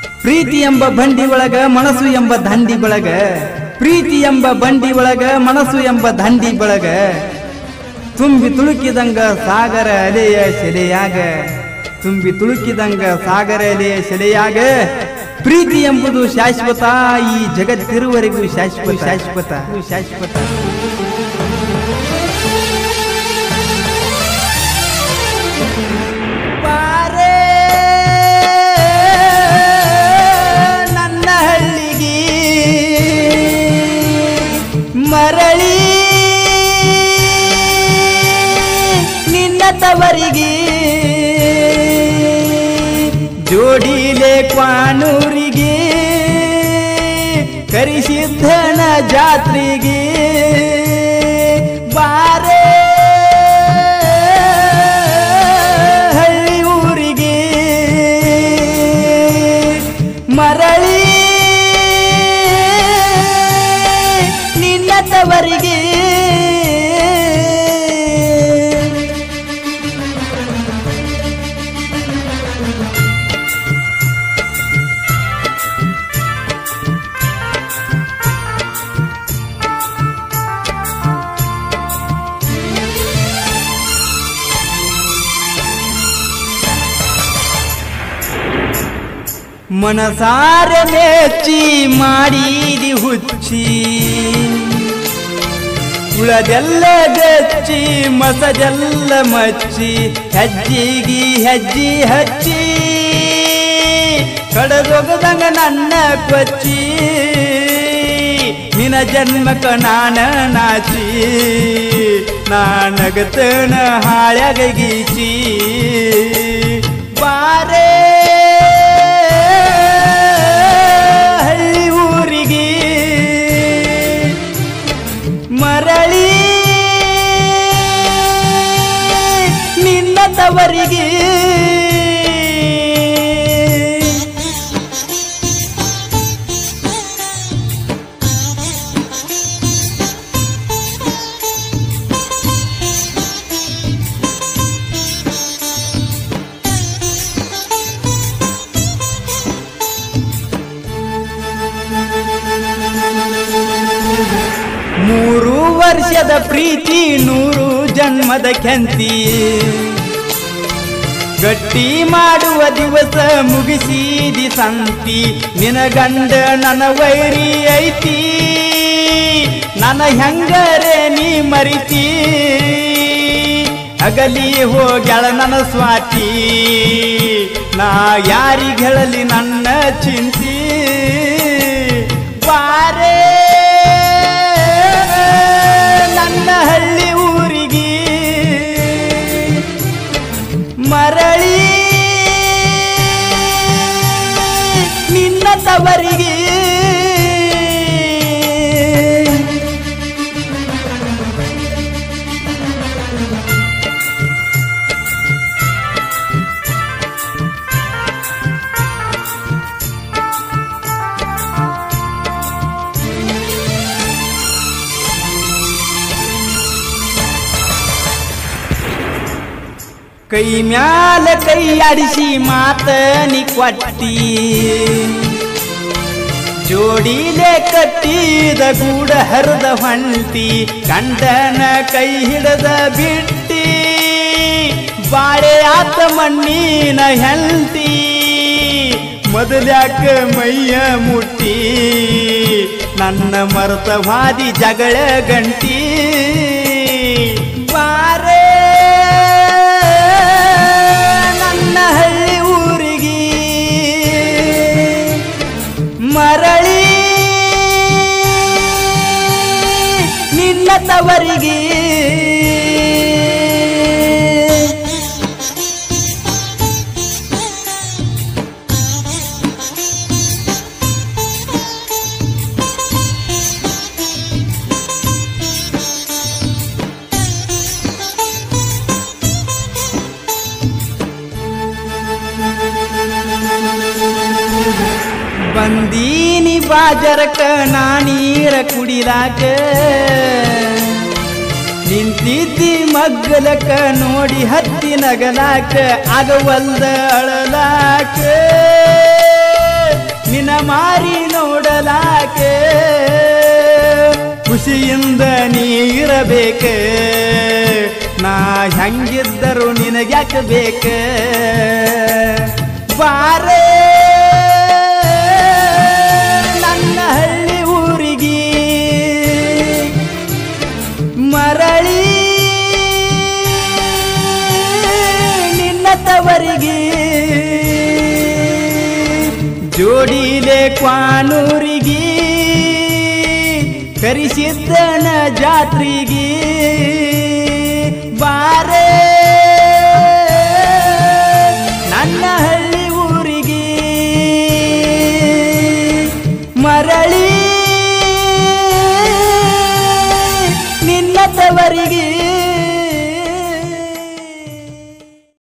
ಪ್ರೀತಿ ಎಂಬ ಬಂಡಿ ಒಳಗ ಮನಸ್ಸು ಎಂಬ ದಂಡಿ ಬಳಗ ಪ್ರೀತಿ ಎಂಬ ಬಂಡಿ ಒಳಗ ಮನಸ್ಸು ಎಂಬ ದಂಡಿ ಬಳಗ ತುಂಬಿ ತುಳುಕಿದಂಗ ಸಾಗರ ಅಲೆಯ ಸೆಲೆಯಾಗ ತುಂಬಿ ತುಳುಕಿದಂಗ ಸಾಗರ ಅಲೆಯ ಸೆಲೆಯಾಗ ಪ್ರೀತಿ ಎಂಬುದು ಶಾಶ್ವತ ಈ ಜಗತ್ತಿರುವರೆಗೂ ಶಾಶ್ವತ ಶಾಶ್ವತ ಶಾಶ್ವತ ಬಾರೆ ನನ್ನ ಹಳ್ಳಿಗೆ ಮರಳಿ ನಿನ್ನ ತವರಿಗೆ ಜೋಡಿಲೆ ಕ್ವಾನೂರಿಗೆ ಕರಿಸಿದ್ದನ ಜಾತ್ರೆಗೆ ಬಾರೆ ಹಳ್ಳಿ ಊರಿಗೆ ಮರಳಿ ನಿನ್ನ ತವರಿಗೆ ಮನಸಾರ ಮೆಚ್ಚಿ ಮಾಡಿದಿ ಹುಚ್ಚಿ ಉಳದೆಲ್ಲ ಗಚ್ಚಿ ಮಸದೆಲ್ಲ ಮಚ್ಚಿ ಹೆಜ್ಜಿಗಿ ಹೆಜ್ಜಿ ಹಚ್ಚಿ ಕಡದೊಗದಂಗ ನನ್ನ ಕೊಚ್ಚಿ ನಿನ ಜನ್ಮಕ ನಾನ ನಾಚಿ ನಾನಗತನ ಹಾಳ್ಯಾಗ ಗೀಚಿ ಬಾರೇ ಹಳ್ಳಿ ಊರಿಗೆ ಮರಳಿ ನಿನ್ನ ತವರಿಗೆ ಮೂರು ವರ್ಷದ ಪ್ರೀತಿ ನೂರು ಜನ್ಮದ ಕೆಂತಿ ಗಟ್ಟಿ ಮಾಡುವ ದಿವಸ ಮುಗಿಸಿದಿ ಸಂತಿ ನಿನ ಗಂಡ ನನ್ನ ವೈರಿ ಐತಿ ನನ್ನ ಹೆಂಗರೆ ನೀ ಮರಿತಿ ಅಗಲಿ ಹೋಗ್ಯಾಳ ನನ್ನ ಸ್ವಾತಿ ನಾ ಯಾರಿಗೆ ಹೇಳಲಿ ನನ್ನ ಚಿಂತಿ ಬಾರೇ ನನ್ನ ಹಳ್ಳಿ ಊರಿಗೆ ಮರಳಿ ನಿನ್ನ ತವರಿಗೆ ಕೈ ಮ್ಯಾಲ ಕೈ ಆಡಿಸಿ ಮಾತ ನೀ ಕೊಟ್ಟಿ ಜೋಡಿಲೆ ಕಟ್ಟಿದ ಗೂಡ ಹರಿದ ಹೊಂಟಿ ಗಂಡನ ಕೈ ಹಿಡದ ಬಿಟ್ಟಿ ಬಾಳೆ ಆತ ಮಣ್ಣಿನ ಹೆಂಡತಿ ಮೊದಲ್ಯಾಕ ಮೈಯ ಮುಟ್ಟಿ ನನ್ನ ಮರತ ವಾದಿ ಜಗಳ ಗಂಟಿ ಬಾರೇ ನನ್ನ ಹಳ್ಳಿ ಊರಿಗೆ ಮರಳಿ ನಿನ್ನ ತವರಿಗೆ ಬಂದೀನಿ ಬಾಜರಕ ನಾನೀರ ಕುಡಿಲಾಕ ನಿಂತಿದ್ದಿ ಮಗ್ಗಲಕ ನೋಡಿ ಹತ್ತಿ ನಗಲಾಕ ಆಗವಲ್ದ ಅಳಲಾಕ ಖುಷಿಯಿಂದ ನೀರಬೇಕ ನಾ ಹೆಂಗಿದ್ದರು ನಿನಗ್ಯಾಕ ಬೇಕ ಬಾರೇ ನನ್ನ ಹಳ್ಳಿ ಊರಿಗೆ ಮರಳಿ ನಿನ್ನ ತವರಿಗೆ ಜೋಡಿಲೆ ಕ್ವಾನೂರಿಗೆ ಕರಿಸಿದ್ದನ ಜಾತ್ರಿಗೆ ಬಾರೆ